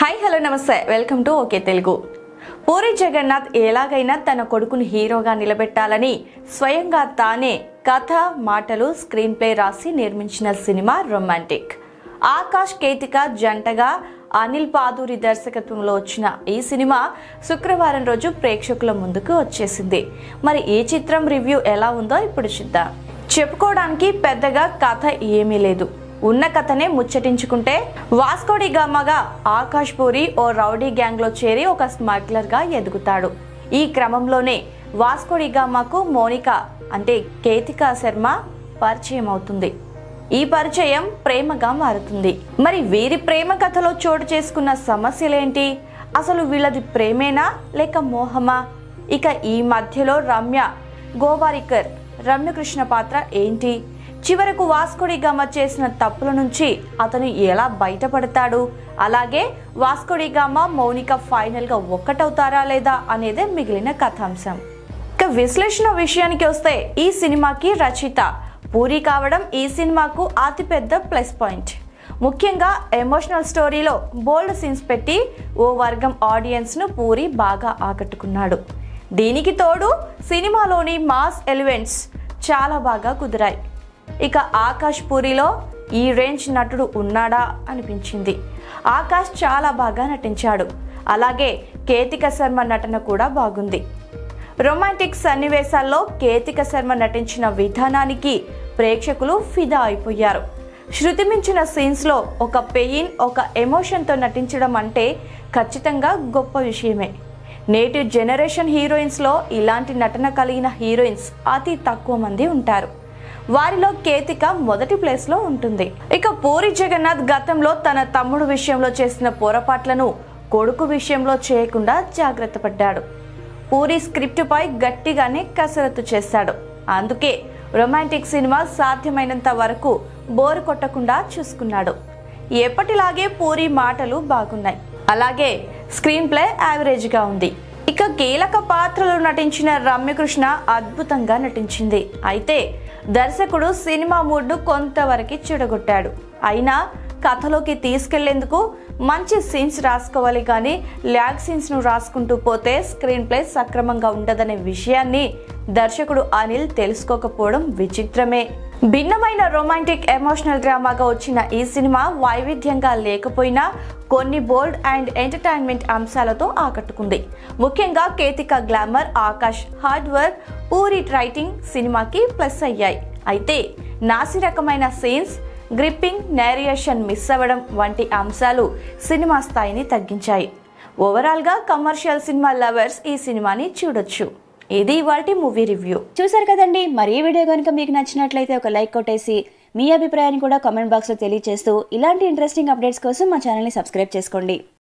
hi hello నమస్తే welcome to okay Telugu Puri Jagannadh ఎలాగైనా తన కొడుకుని హీరోగా నిలబెట్టాలని స్వయంగా తానే కథ మాటలు స్క్రీన్ ప్లే రాసి నిర్మించిన సినిమా రొమాంటిక్ ఆకాష్ కేతిక జంటగా అనిల్ పాదూరి దర్శకత్వంలో వచ్చిన ఈ సినిమా శుక్రవారం రోజు ప్రేక్షకుల ముందుకు వచ్చేసింది మరి ఈ చిత్రం రివ్యూ ఎలా ఉందో ఇప్పుడు చూద్దాం చెప్పుకోవడానికి పెద్దగా కథ ఏమీ లేదు ఉన్న కథనే ముచ్చటించుకుంటే వాస్కోడి గామగా ఆకాష్ పూరి ఓ రౌడీ గ్యాంగ్ లో చేరి ఒక స్మగ్లర్ గా ఎదుగుతాడు ఈ క్రమంలోనే వాస్కోడి గామాకు మోనిక అంటే కేతికా శర్మ పరిచయం అవుతుంది ఈ పరిచయం ప్రేమగా మారుతుంది మరి వీరి ప్రేమ కథలో చోటు చేసుకున్న సమస్యలేంటి అసలు వీళ్ళది ప్రేమేనా లేక మోహమా ఇక ఈ మధ్యలో రమ్య గోవారికర్ రమ్యకృష్ణ పాత్ర ఏంటి చివరకు వాస్కోడి గామ చేసిన తప్పుల నుంచి అతను ఎలా బయటపడతాడు అలాగే వాస్కోడి గామ మౌనిక ఫైనల్ గా ఒక్కటవుతారా లేదా అనేదే మిగిలిన కథాంశం ఇక విశ్లేషణ విషయానికి వస్తే ఈ సినిమాకి రచయిత పూరి కావడం ఈ సినిమాకు అతిపెద్ద ప్లస్ పాయింట్ ముఖ్యంగా ఎమోషనల్ స్టోరీలో బోల్డ్ సీన్స్ పెట్టి ఓ వర్గం ఆడియన్స్ ను పూరి బాగా ఆకట్టుకున్నాడు దీనికి తోడు సినిమాలోని మాస్ ఎలిమెంట్స్ చాలా బాగా కుదిరాయి ఇక ఆకాష్ పూరిలో ఈ రేంజ్ నటుడు ఉన్నాడా అనిపించింది ఆకాష్ చాలా బాగా నటించాడు అలాగే కేతిక శర్మ నటన కూడా బాగుంది రొమాంటిక్ సన్నివేశాల్లో కేతిక శర్మ నటించిన విధానానికి ప్రేక్షకులు ఫిదా అయిపోయారు శృతి మించిన సీన్స్లో ఒక పెయిన్ ఒక ఎమోషన్తో నటించడం అంటే ఖచ్చితంగా గొప్ప విషయమే నేటి జనరేషన్ హీరోయిన్స్లో ఇలాంటి నటన కలిగిన హీరోయిన్స్ అతి తక్కువ మంది ఉంటారు వారిలో కేతిక మొదటి ప్లేస్లో ఉంటుంది ఇక పూరి జగన్నాథ్ గతంలో తన తమ్ముడు విషయంలో చేసిన పొరపాట్లను కొడుకు విషయంలో చేయకుండా జాగ్రత్త పడ్డాడు పూరి స్క్రిప్టుపై గట్టిగానే కసరత్తు చేశాడు అందుకే రొమాంటిక్ సినిమా సాధ్యమైనంత వరకు బోరు కొట్టకుండా చూసుకున్నాడు ఎప్పటిలాగే పూరి మాటలు బాగున్నాయి అలాగే స్క్రీన్ ప్లే యావరేజ్గా ఉంది ఇక కీలక పాత్రలు నటించిన రమ్యకృష్ణ అద్భుతంగా నటించింది అయితే దర్శకుడు సినిమా మూడ్ను కొంతవరకు చెడగొట్టాడు అయినా కథలోకి తీసుకెళ్లేందుకు మంచి సీన్స్ రాసుకోవాలి కానీ ల్యాగ్ సీన్స్ ను రాసుకుంటూ పోతే స్క్రీన్ ప్లే సక్రమంగా ఉండదనే విషయాన్ని దర్శకుడు అనిల్ తెలుసుకోకపోవడం విచిత్రమే భిన్నమైన రొమాంటిక్ ఎమోషనల్ డ్రామాగా వచ్చిన ఈ సినిమా వైవిధ్యంగా లేకపోయినా కొన్ని బోల్డ్ అండ్ ఎంటర్టైన్మెంట్ అంశాలతో ఆకట్టుకుంది ముఖ్యంగా Ketika glamour Akash hard work Puri writing సినిమాకి ప్లస్ అయ్యాయి అయితే నాసి రకమైన సీన్స్ గ్రిప్పింగ్ నేరియేషన్ మిస్ అవ్వడం వంటి అంశాలు సినిమా స్థాయిని తగ్గించాయి ఓవరాల్గా కమర్షియల్ సినిమా లవర్స్ ఈ సినిమాని చూడొచ్చు ఇది ఇవాల్టి మూవీ రివ్యూ చూసారు కదండి మరి ఈ వీడియో కనుక మీకు నచ్చినట్లయితే ఒక లైక్ కొట్టేసి మీ అభిప్రాయాన్ని కూడా కామెంట్ బాక్స్లో తెలియజేస్తూ ఇలాంటి ఇంట్రెస్టింగ్ అప్డేట్స్ కోసం మా ఛానల్ని సబ్స్క్రైబ్ చేసుకోండి